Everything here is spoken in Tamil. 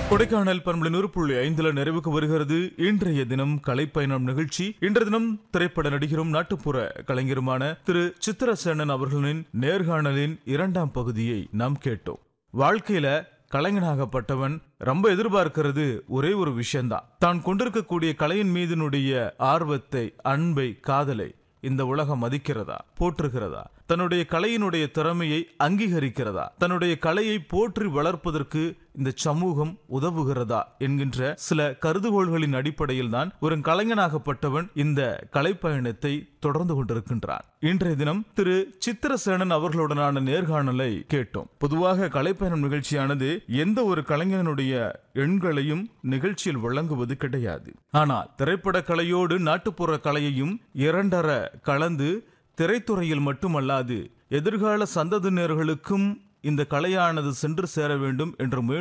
கொடைக்கானல் பண்புல நூறு புள்ளி ஐந்துல நிறைவுக்கு வருகிறது இன்றைய தினம் கலைப்பயணம் நிகழ்ச்சி இன்றைய தினம் திரைப்பட நடிகரும் நாட்டுப்புற கலைஞருமான திரு சித்திரசேனன் அவர்களின் நேர்காணலின் இரண்டாம் பகுதியை நாம் கேட்டோம் வாழ்க்கையில கலைஞனாகப்பட்டவன் ரொம்ப எதிர்பார்க்கிறது ஒரே ஒரு விஷயம்தான் தான் கொண்டிருக்கக்கூடிய கலையின் மீதினுடைய ஆர்வத்தை அன்பை காதலை இந்த உலகம் மதிக்கிறதா போற்றுகிறதா தன்னுடைய கலையினுடைய திறமையை அங்கீகரிக்கிறதா தன்னுடைய கலையை போற்றி வளர்ப்பதற்கு இந்த சமூகம் உதவுகிறதா என்கின்ற சில கருதுகோள்களின் அடிப்படையில் தான் ஒரு கலைஞனாகப்பட்டவன் இந்த கலைப்பயணத்தை தொடர்ந்து கொண்டிருக்கின்றான் இன்றைய தினம் திரு சித்திரசேனன் அவர்களுடனான நேர்காணலை கேட்டோம் பொதுவாக கலைப்பயணம் நிகழ்ச்சியானது எந்த ஒரு கலைஞனுடைய எண்களையும் நிகழ்ச்சியில் வழங்குவது கிடையாது ஆனால் திரைப்பட கலையோடு நாட்டுப்புற கலையையும் இரண்டர கலந்து திரைத்துறையில் மட்டுமல்லாது எதிர்கால சந்ததியினர்களுக்கும் இந்த கலையானது சென்று சேர வேண்டும் என்ற முயற்சி